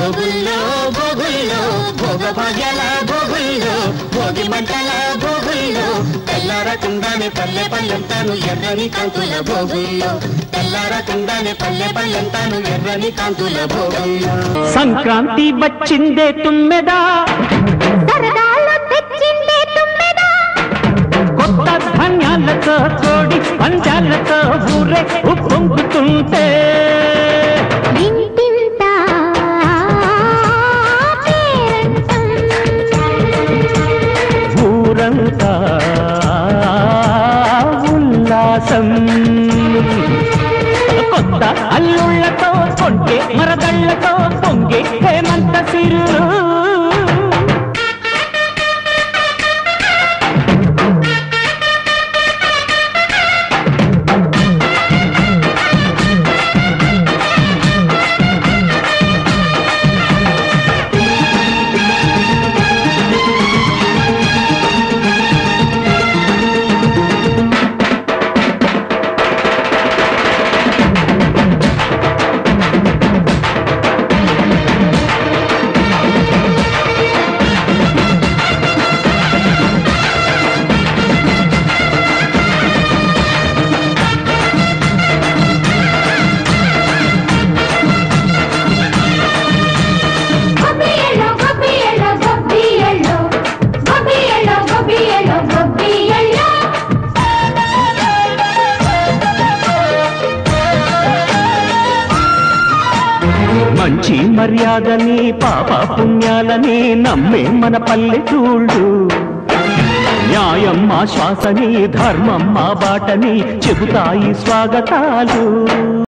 భోగుల్లో భోగుల్లో భోగ భాగ్యాల భోగుల్లో భోగి మంటల భోగుల్లో తెల్లారకుండానే పల్లె పల్లెంతాను ఎర్రని కాంతుల భోగుల్లో తెల్లారకుండానే పల్లె పల్లెంతాను ఎర్రని కాంతుల భోగుల్లో సంక్రాంతి వచ్చిందే తుమ్మెదా సరదాలు తెచ్చిందే తుమ్మెద కొత్త ధాన్యాలతో కోడి పంచాలతో ఊరే ఉప్పొంగుతుంటే ఇంటింత పేరంటం ఊరంతా ఉల్లాసం కొత్త అల్లుళ్ళతో కొంటే మరదళ్ళతో పొంగే హేమంత సిరు గొబ్బియలో గొబ్బియలో గొబ్బియలో గొబ్బియలో గొబ్బియలో గొబ్బియలో మంచి మర్యాదని పాప పుణ్యాలని నమ్మే మన పల్లెటూళ్ళు న్యాయం మా శ్వాసని ధర్మం మా బాటని చెబుతాయి స్వాగతాలు